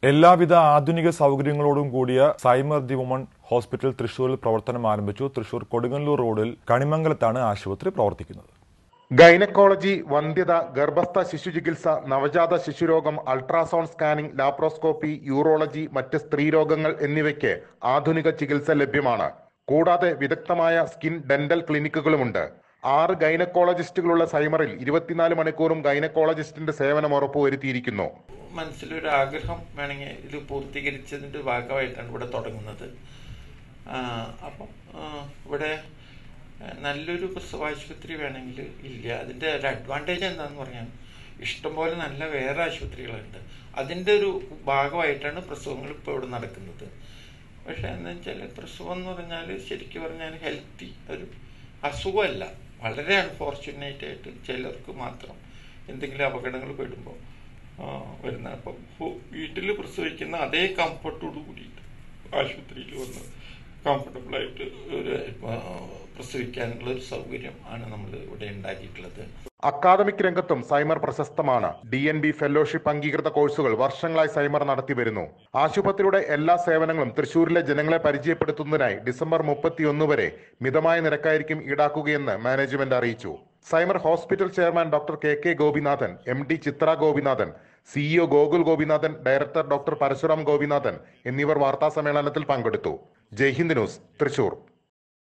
എല്ലാവിധ ആധുനിക സൗകര്യങ്ങളോടും കൂടിയ സൈമർ ദി വുമൺ ഹോസ്പിറ്റൽ തൃശൂരിൽ പ്രവർത്തനം ആരംഭിച്ചു തൃശൂർ കൊടുങ്ങല്ലൂർ റോഡിൽ കണിമംഗലത്താണ് ആശുപത്രി പ്രവർത്തിക്കുന്നത് ഗൈനക്കോളജി വന്ധ്യത ഗർഭസ്ഥ ശിശുചികിത്സ നവജാത ശിശുരോഗം അൾട്രാസൗണ്ട് സ്കാനിംഗ് ലാപ്രോസ്കോപ്പി യൂറോളജി മറ്റ് സ്ത്രീരോഗങ്ങൾ എന്നിവയ്ക്ക് ആധുനിക ചികിത്സ ലഭ്യമാണ് കൂടാതെ വിദഗ്ധമായ സ്കിൻ ഡെന്റൽ ക്ലിനിക്കുകളുമുണ്ട് ആറ് ഗൈനക്കോളജിസ്റ്റുകളുള്ള സൈമറിൽ ഇരുപത്തിനാല് മണിക്കൂറും ഗൈനക്കോളജിസ്റ്റിന്റെ സേവനം ഉറപ്പുവരുത്തിയിരിക്കുന്നു മനസ്സിലൊരു ആഗ്രഹം വേണമെങ്കിൽ ഇത് പൂർത്തീകരിച്ചതിൻ്റെ ഭാഗമായിട്ടാണ് ഇവിടെ തുടങ്ങുന്നത് ആ, അപ്പം ആ, ഇവിടെ നല്ലൊരു പ്രസവാശുപത്രി വേണമെങ്കിൽ ഇല്ല അതിൻ്റെ ഒരു അഡ്വാൻറ്റേജ് എന്താണെന്ന് പറഞ്ഞാൽ ഇഷ്ടംപോലെ നല്ല വേറെ ആശുപത്രികളുണ്ട് അതിൻ്റെ ഒരു ഭാഗമായിട്ടാണ് പ്രസവങ്ങൾ ഇപ്പോൾ ഇവിടെ നടക്കുന്നത് പക്ഷെ എന്താ വെച്ചാൽ പ്രസവം എന്ന് പറഞ്ഞാൽ ശരിക്കും പറഞ്ഞാൽ ഹെൽത്തി ഒരു അസുഖമല്ല വളരെ അൺഫോർച്ചുനേറ്റ് ആയിട്ട് ചിലർക്ക് മാത്രം എന്തെങ്കിലും അപകടങ്ങൾ പെടുമ്പോൾ വരുന്ന അപ്പം വീട്ടിൽ പ്രസവിക്കുന്ന അതേ കംഫർട്ടോട് കൂടിയിട്ട് ആശുപത്രിയിൽ വന്ന് കംഫർട്ടബിളായിട്ട് ഒരു ആ, പ്രസവിക്കാനുള്ള ഒരു സൗകര്യം ആണ് നമ്മൾ ഇവിടെ ഉണ്ടാക്കിയിട്ടുള്ളത് അക്കാദമിക് രംഗത്തും സൈമർ പ്രശസ്തമാണ് ഡി എൻ ബി ഫെലോഷിപ്പ് അംഗീകൃത കോഴ്സുകൾ വർഷങ്ങളായി സൈമർ നടത്തി വരുന്നു ആശുപത്രിയുടെ എല്ലാ സേവനങ്ങളും തൃശൂരിലെ ജനങ്ങളെ പരിചയപ്പെടുത്തുന്നതിനായി ഡിസംബർ മുപ്പത്തിയൊന്ന് വരെ മിതമായ നിരക്കായിരിക്കും ഈടാക്കുകയെന്ന് മാനേജ്മെന്റ് അറിയിച്ചു CIMAR hospital chairman doctor K K Gopinathan M D Chitra Gopinathan CEO Gokul Gopinathan director doctor Parasuram Gopinathan എന്നിവർ വാർത്താ സമ്മേളനത്തിൽ പങ്കെടുത്തു ജയ്ഹിന്ദ് ന്യൂസ് തൃശൂർ